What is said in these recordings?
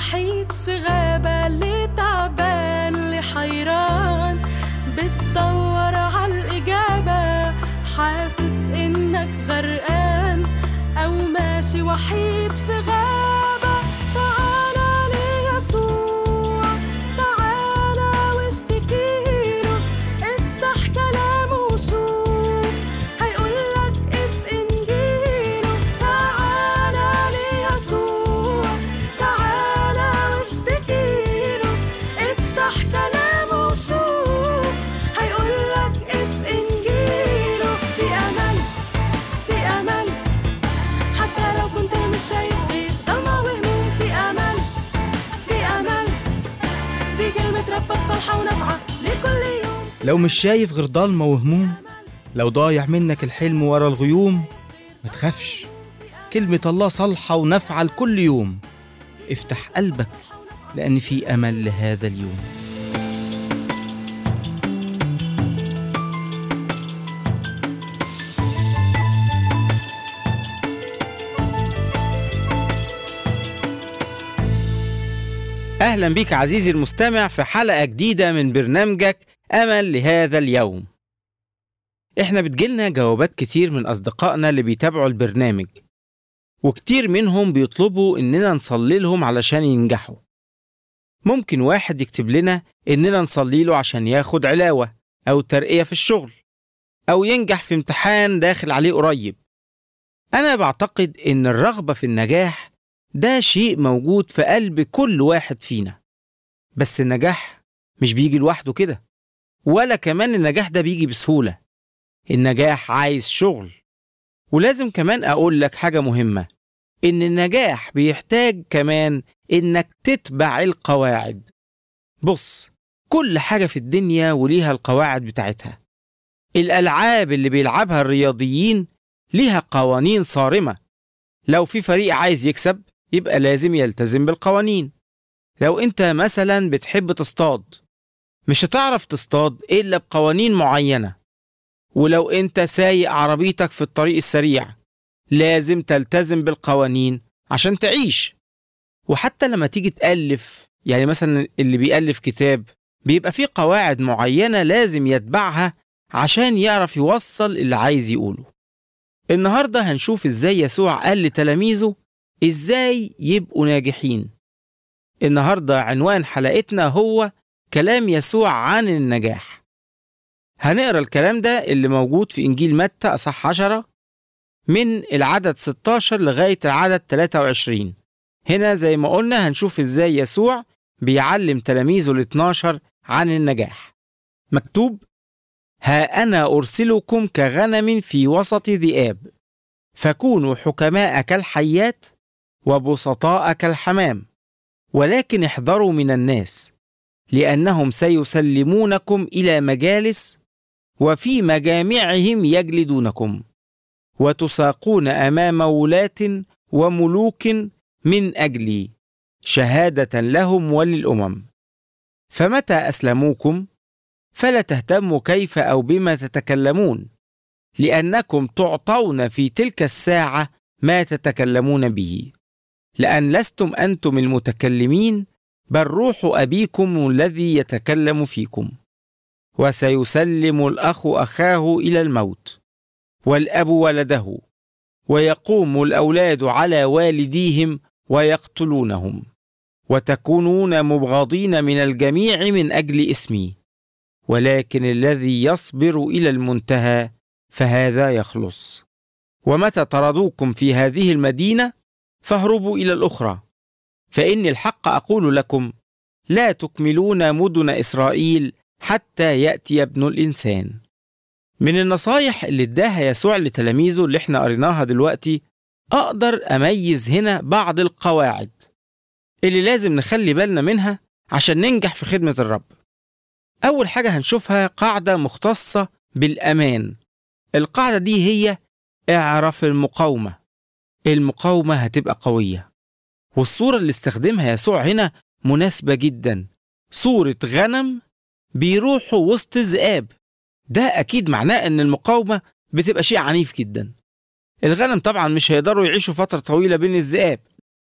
وحيد في غابة اللي تعبان اللي حيران بتدور عالإجابة حاسس إنك غرقان أو ماشي وحيد في غابة تعالى ليسوع تعالى واشتكيله افتح كلامه وشوف هيقولك اف انجيله تعالى ليسوع تعالى واشتكيله افتح كلامه وشوف هيقولك اف انجيله في امل في امل حتى لو كنت مش شايف غير ضلمة وهموم في امل في امل دي كلمة ربك صالحة ونافعة لكل يوم لو مش شايف غير ضلمة وهموم لو ضايع منك الحلم ورا الغيوم ما تخافش كلمة الله صالحة ونافعة لكل يوم افتح قلبك لأن في أمل لهذا اليوم أهلا بك عزيزي المستمع في حلقة جديدة من برنامجك أمل لهذا اليوم إحنا بتجيلنا جوابات كتير من أصدقائنا اللي بيتابعوا البرنامج وكتير منهم بيطلبوا إننا نصلي لهم علشان ينجحوا ممكن واحد يكتب لنا إننا نصلي له عشان ياخد علاوة أو ترقية في الشغل أو ينجح في امتحان داخل عليه قريب أنا بعتقد إن الرغبة في النجاح ده شيء موجود في قلب كل واحد فينا بس النجاح مش بيجي لوحده كده ولا كمان النجاح ده بيجي بسهولة النجاح عايز شغل ولازم كمان أقول لك حاجة مهمة إن النجاح بيحتاج كمان إنك تتبع القواعد بص كل حاجة في الدنيا وليها القواعد بتاعتها الألعاب اللي بيلعبها الرياضيين ليها قوانين صارمة لو في فريق عايز يكسب يبقى لازم يلتزم بالقوانين لو انت مثلا بتحب تصطاد مش هتعرف تصطاد الا بقوانين معينه ولو انت سايق عربيتك في الطريق السريع لازم تلتزم بالقوانين عشان تعيش وحتى لما تيجي تألف يعني مثلا اللي بيألف كتاب بيبقى فيه قواعد معينة لازم يتبعها عشان يعرف يوصل اللي عايز يقوله النهاردة هنشوف ازاي يسوع قال لتلاميذه ازاي يبقوا ناجحين النهاردة عنوان حلقتنا هو كلام يسوع عن النجاح هنقرا الكلام ده اللي موجود في إنجيل متى أصح 10 من العدد 16 لغاية العدد 23 هنا زي ما قلنا هنشوف ازاي يسوع بيعلم تلاميذه ال 12 عن النجاح مكتوب ها أنا أرسلكم كغنم في وسط ذئاب فكونوا حكماء كالحيات وبسطاء كالحمام ولكن احذروا من الناس لأنهم سيسلمونكم إلى مجالس وفي مجامعهم يجلدونكم وتساقون أمام ولاة وملوك من أجلي شهادة لهم وللأمم فمتى أسلموكم فلا تهتموا كيف أو بما تتكلمون لأنكم تعطون في تلك الساعة ما تتكلمون به لأن لستم أنتم المتكلمين بل روح أبيكم الذي يتكلم فيكم وسيسلم الأخ أخاه إلى الموت والأب ولده ويقوم الأولاد على والديهم ويقتلونهم وتكونون مبغضين من الجميع من أجل اسمي ولكن الذي يصبر إلى المنتهى فهذا يخلص ومتى طردوكم في هذه المدينة فاهربوا إلى الأخرى فإني الحق أقول لكم لا تكملون مدن إسرائيل حتى يأتي ابن الإنسان من النصايح اللي اداها يسوع لتلاميذه اللي احنا قريناها دلوقتي أقدر أميز هنا بعض القواعد اللي لازم نخلي بالنا منها عشان ننجح في خدمة الرب أول حاجة هنشوفها قاعدة مختصة بالأمان القاعدة دي هي اعرف المقاومة المقاومة هتبقى قوية والصورة اللي استخدمها يسوع هنا مناسبة جدا صورة غنم بيروحوا وسط الذئاب ده أكيد معناه إن المقاومة بتبقى شيء عنيف جدا الغنم طبعا مش هيقدروا يعيشوا فترة طويلة بين الذئاب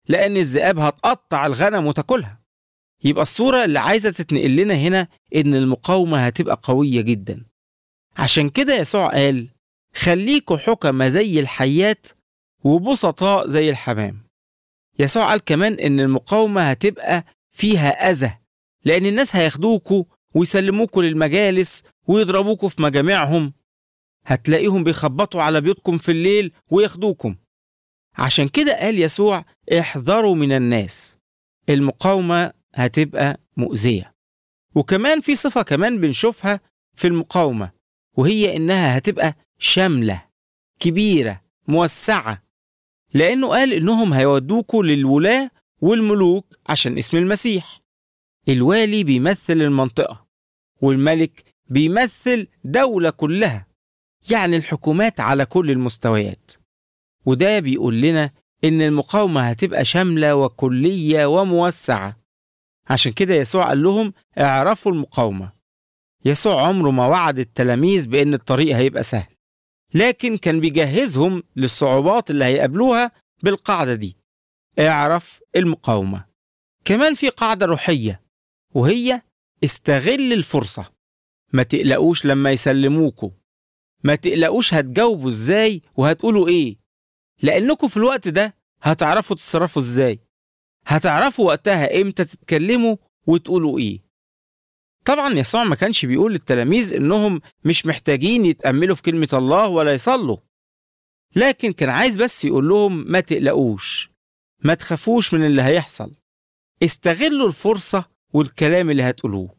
لأن الذئاب هتقطع الغنم وتاكلها يبقى الصورة اللي عايزة تتنقل لنا هنا إن المقاومة هتبقى قوية جدا عشان كده يسوع قال خليكوا حكمة زي الحيات وبسطاء زي الحمام يسوع قال كمان إن المقاومة هتبقى فيها أذى لأن الناس هياخدوكوا ويسلموكوا للمجالس ويضربوكوا في مجامعهم هتلاقيهم بيخبطوا على بيوتكم في الليل وياخدوكم عشان كده قال يسوع احذروا من الناس المقاومة هتبقى مؤذية وكمان في صفة كمان بنشوفها في المقاومة وهي إنها هتبقى شاملة كبيرة موسعة لأنه قال إنهم هيودوكوا للولاة والملوك عشان اسم المسيح الوالي بيمثل المنطقة والملك بيمثل دولة كلها يعني الحكومات على كل المستويات وده بيقول لنا إن المقاومة هتبقى شاملة وكلية وموسعة عشان كده يسوع قال لهم اعرفوا المقاومة يسوع عمره ما وعد التلاميذ بأن الطريق هيبقى سهل لكن كان بيجهزهم للصعوبات اللي هيقابلوها بالقاعدة دي اعرف المقاومة كمان في قاعدة روحية وهي استغل الفرصة ما تقلقوش لما يسلموكوا ما تقلقوش هتجاوبوا ازاي وهتقولوا ايه لانكم في الوقت ده هتعرفوا تتصرفوا ازاي هتعرفوا وقتها امتى تتكلموا وتقولوا ايه طبعا يسوع ما كانش بيقول للتلاميذ انهم مش محتاجين يتأملوا في كلمة الله ولا يصلوا لكن كان عايز بس يقول لهم ما تقلقوش ما تخافوش من اللي هيحصل استغلوا الفرصة والكلام اللي هتقولوه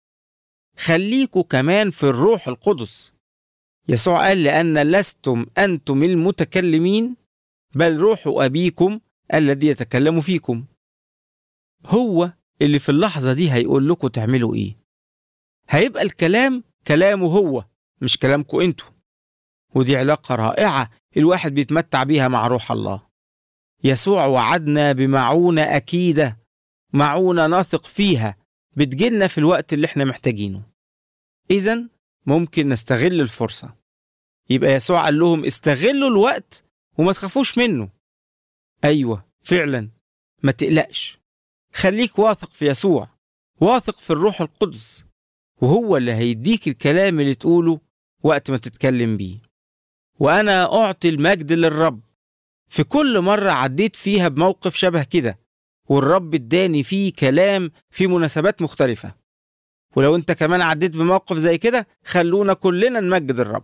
خليكوا كمان في الروح القدس يسوع قال لأن لستم أنتم المتكلمين بل روح أبيكم الذي يتكلم فيكم هو اللي في اللحظة دي هيقول لكم تعملوا إيه هيبقى الكلام كلامه هو مش كلامكم انتوا ودي علاقة رائعة الواحد بيتمتع بيها مع روح الله يسوع وعدنا بمعونة أكيدة معونة نثق فيها بتجيلنا في الوقت اللي احنا محتاجينه إذا ممكن نستغل الفرصة يبقى يسوع قال لهم استغلوا الوقت وما تخافوش منه أيوة فعلا ما تقلقش خليك واثق في يسوع واثق في الروح القدس وهو اللي هيديك الكلام اللي تقوله وقت ما تتكلم بيه وأنا أعطي المجد للرب في كل مرة عديت فيها بموقف شبه كده والرب اداني فيه كلام في مناسبات مختلفة ولو انت كمان عديت بموقف زي كده خلونا كلنا نمجد الرب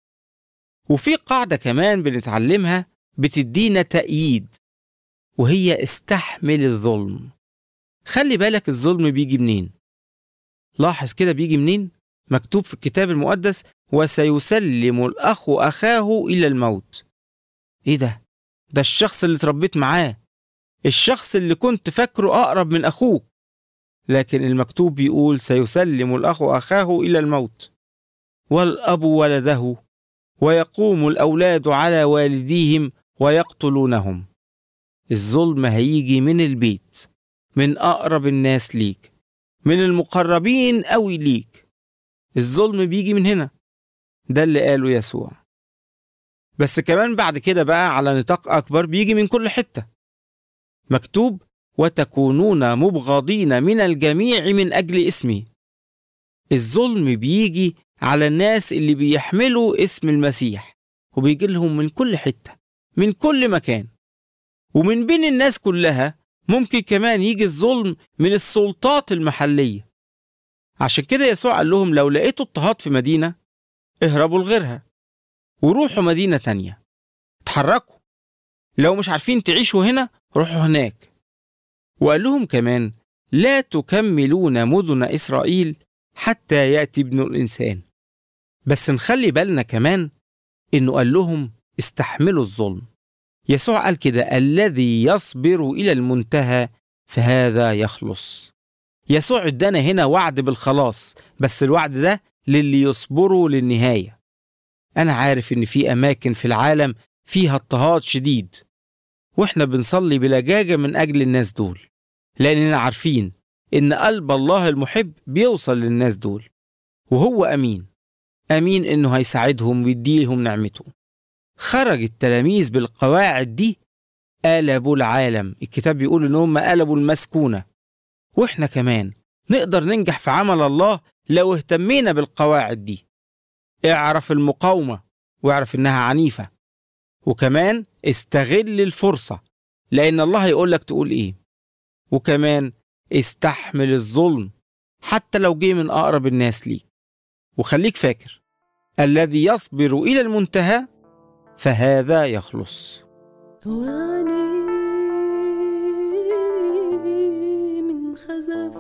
وفي قاعدة كمان بنتعلمها بتدينا تأييد وهي استحمل الظلم خلي بالك الظلم بيجي منين لاحظ كده بيجي منين مكتوب في الكتاب المقدس وسيسلم الأخ أخاه إلى الموت إيه ده؟ ده الشخص اللي اتربيت معاه الشخص اللي كنت فاكره أقرب من أخوك لكن المكتوب بيقول سيسلم الأخ أخاه إلى الموت والأب ولده ويقوم الأولاد على والديهم ويقتلونهم الظلم هيجي من البيت من أقرب الناس ليك من المقربين قوي ليك الظلم بيجي من هنا ده اللي قاله يسوع بس كمان بعد كده بقى على نطاق أكبر بيجي من كل حتة مكتوب وتكونون مبغضين من الجميع من أجل اسمي الظلم بيجي على الناس اللي بيحملوا اسم المسيح وبيجي لهم من كل حتة من كل مكان ومن بين الناس كلها ممكن كمان يجي الظلم من السلطات المحلية عشان كده يسوع قال لهم لو لقيتوا اضطهاد في مدينة اهربوا لغيرها وروحوا مدينة تانية اتحركوا لو مش عارفين تعيشوا هنا روحوا هناك وقال لهم كمان لا تكملون مدن إسرائيل حتى يأتي ابن الإنسان بس نخلي بالنا كمان إنه قال لهم استحملوا الظلم يسوع قال كده الذي يصبر إلى المنتهى فهذا يخلص يسوع ادانا هنا وعد بالخلاص بس الوعد ده للي يصبروا للنهاية أنا عارف إن في أماكن في العالم فيها اضطهاد شديد وإحنا بنصلي بلجاجة من أجل الناس دول لأننا عارفين إن قلب الله المحب بيوصل للناس دول وهو أمين أمين إنه هيساعدهم ويديهم نعمته خرج التلاميذ بالقواعد دي قلبوا العالم الكتاب بيقول إن هم قلبوا المسكونة وإحنا كمان نقدر ننجح في عمل الله لو اهتمينا بالقواعد دي اعرف المقاومة واعرف إنها عنيفة وكمان استغل الفرصة لأن الله هيقول لك تقول إيه وكمان استحمل الظلم حتى لو جه من أقرب الناس ليك وخليك فاكر الذي يصبر إلى المنتهى فهذا يخلص أواني من خزف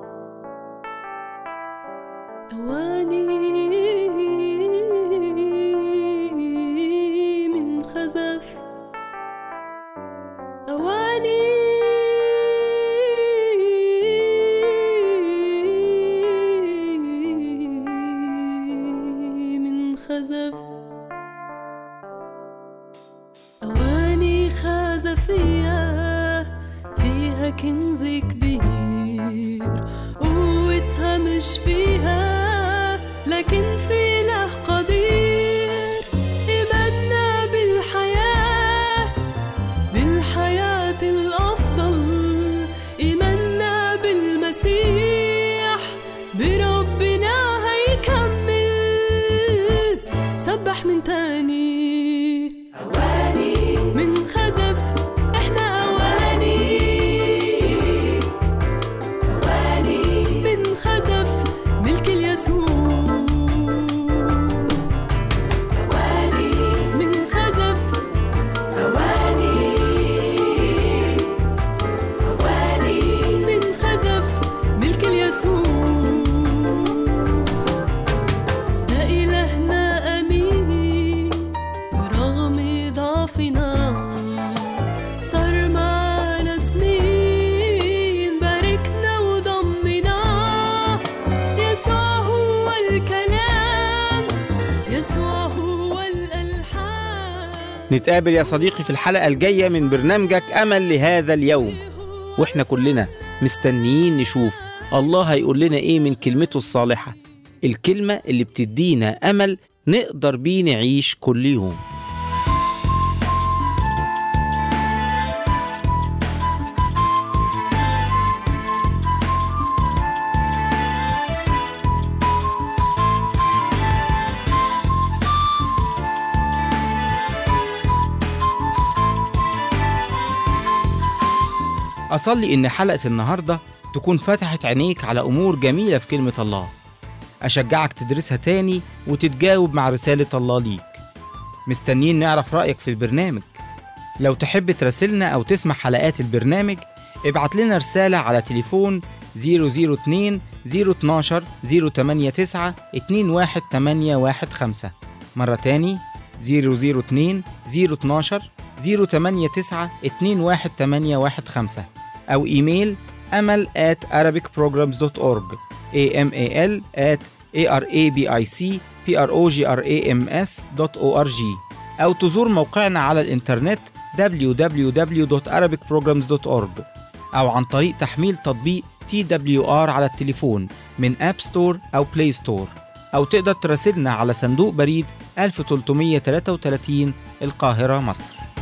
أواني من خزف أواني من خزف أواني خزفية فيها كنز كبير قوتها مش فيها لكن في له قدير إيماننا بالحياة بالحياة الأفضل إيماننا بالمسيح بربنا هيكمل سبح من تاني أواني من خزف إحنا أواني أواني من خزف ملك اليسوع أواني من خزف أواني أواني من خزف ملك اليسوع ده إلهنا أمين برغم ضعفنا صار معنا سنين باركنا وضمنا يسوع هو الكلام يسوع هو الألحان نتقابل يا صديقي في الحلقة الجاية من برنامجك أمل لهذا اليوم وإحنا كلنا مستنيين نشوف الله هيقول لنا إيه من كلمته الصالحة الكلمة اللي بتدينا أمل نقدر بيه نعيش كل يوم أصلي إن حلقة النهاردة تكون فتحت عينيك على أمور جميلة في كلمة الله أشجعك تدرسها تاني وتتجاوب مع رسالة الله ليك مستنيين نعرف رأيك في البرنامج لو تحب تراسلنا أو تسمع حلقات البرنامج ابعت لنا رسالة على تليفون 002 012 089 21815 مرة تاني 002 012 089 21815 أو إيميل أمل at arabicprograms.org amal at arabicprograms.org أو تزور موقعنا على الإنترنت www.arabicprograms.org أو عن طريق تحميل تطبيق TWR على التليفون من أب ستور أو بلاي ستور أو تقدر تراسلنا على صندوق بريد 1333 القاهرة مصر